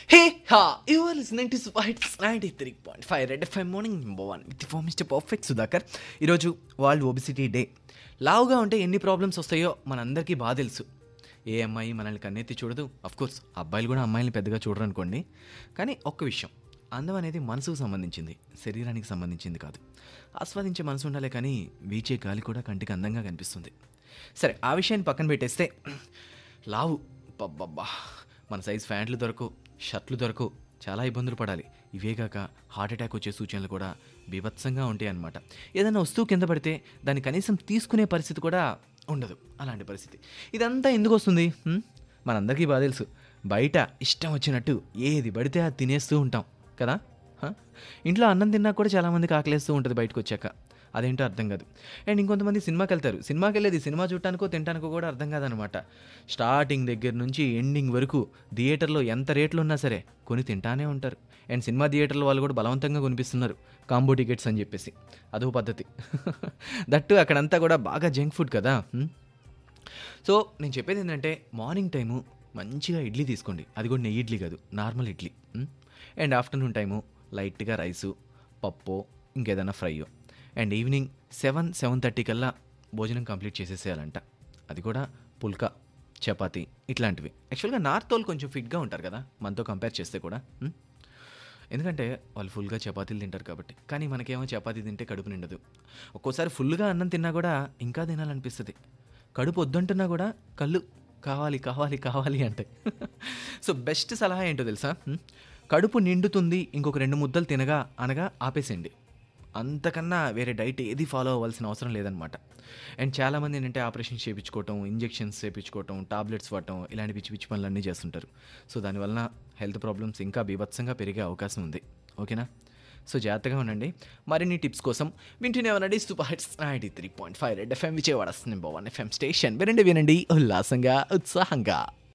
Hey ha you are listening to superhits ninety three point five red FM morning number one with for Mr perfect Sudhakar ఈరోజు world obesity day లావుగా ఉంటే ఎన్ని problems వస్తాయో మనందరికీ బాగా తెలుసు ఏ అమ్మాయి మనల్ని కన్నెత్తి చూడదు కోర్స్ అబ్బాయిలు కూడా అమ్మాయిల్ని పెద్దగా చూడరు అనుకోండి కానీ ఒక్క విషయం అందం అనేది మనసుకు సంబంధించింది శరీరానికి సంబంధించింది కాదు ఆస్వాదించే మనసు ఉండాలి కానీ వీచే గాలి కూడా కంటికి అందంగా కనిపిస్తుంది సరే ఆ విషయాన్ని పక్కన పెట్టేస్తే లావు పబ్బబ్బా మన సైజ్ ప్యాంట్లు దొరకవు షర్ట్లు దొరకవు చాలా ఇబ్బందులు పడాలి ఇవే కాక హార్ట్ అటాక్ వచ్చే సూచనలు కూడా బీభత్సంగా ఉంటాయి అన్నమాట ఏదైనా వస్తువు కింద పడితే దాన్ని కనీసం తీసుకునే పరిస్థితి కూడా ఉండదు అలాంటి పరిస్థితి ఇదంతా ఎందుకు వస్తుంది హ్మ్? మనందరికీ బాగా తెలుసు బయట ఇష్టం వచ్చినట్టు ఏది పడితే అది తినేస్తూ ఉంటాం కదా హ? ఇంట్లో అన్నం తిన్నా కూడా చాలామందికి ఆకలేస్తూ ఉంటుంది బయటకు వచ్చాక అదేంటో అర్థం కాదు అండ్ ఇంకొంతమంది సినిమాకి వెళ్తారు సినిమాకి వెళ్ళేది సినిమా చూడటానికో తినటానికో కూడా అర్థం కాదనమాట స్టార్టింగ్ దగ్గర నుంచి ఎండింగ్ వరకు థియేటర్లో ఎంత రేట్లు ఉన్నా సరే కొని తింటానే ఉంటారు అండ్ సినిమా థియేటర్లో వాళ్ళు కూడా బలవంతంగా కొనిపిస్తున్నారు కాంబో టికెట్స్ అని చెప్పేసి అదో పద్ధతి దట్టు అక్కడంతా కూడా బాగా జంక్ ఫుడ్ కదా హ్మ్? సో నేను చెప్పేది ఏంటంటే మార్నింగ్ టైము మంచిగా ఇడ్లీ తీసుకోండి అది కూడా నెయ్యి ఇడ్లీ కాదు normal idli hmm? And afternoon time లైట్గా రైసు పప్పు ఇంకేదైనా ఫ్రైయో and evening seven seven thirty కల్లా భోజనం కంప్లీట్ చేసేసేయాలంట అది కూడా పుల్కా చపాతి ఇట్లాంటివి యాక్చువల్గా నార్త్ వాళ్ళు కొంచెం ఫిట్గా ఉంటారు కదా మనతో కంపేర్ చేస్తే కూడా మ్? ఎందుకంటే వాళ్ళు ఫుల్గా చపాతీలు తింటారు కాబట్టి కానీ మనకేమో చపాతీ తింటే కడుపు నిండదు ఒక్కోసారి ఫుల్గా అన్నం తిన్నా కూడా ఇంకా తినాలనిపిస్తుంది కడుపు వద్దంటున్నా కూడా కళ్ళు కావాలి కావాలి కావాలి అంటే సో బెస్ట్ సలహా ఏంటో తెలుసా హ్మ్? కడుపు నిండుతుంది ఇంకొక రెండు ముద్దలు తినగా అనగా ఆపేసేయండి అంతకన్నా వేరే డైట్ ఏది ఫాలో అవ్వాల్సిన అవసరం లేదనమాట అండ్ చాలామంది ఏంటంటే ఆపరేషన్ చేయించుకోవటం ఇంజెక్షన్స్ చేయించుకోవటం టాబ్లెట్స్ వాడటం ఇలాంటి పిచ్చి పిచ్చి పనులన్నీ చేస్తుంటారు సో దానివలన హెల్త్ ప్రాబ్లమ్స్ ఇంకా బీభత్సంగా పెరిగే అవకాశం ఉంది ఓకేనా సో జాగ్రత్తగా ఉండండి మరిన్ని టిప్స్ కోసం వింటూనే ఉండండి super hits ninety three point five red FM Vijayawada number one FM station వినండి వినండి ఉల్లాసంగా ఉత్సాహంగా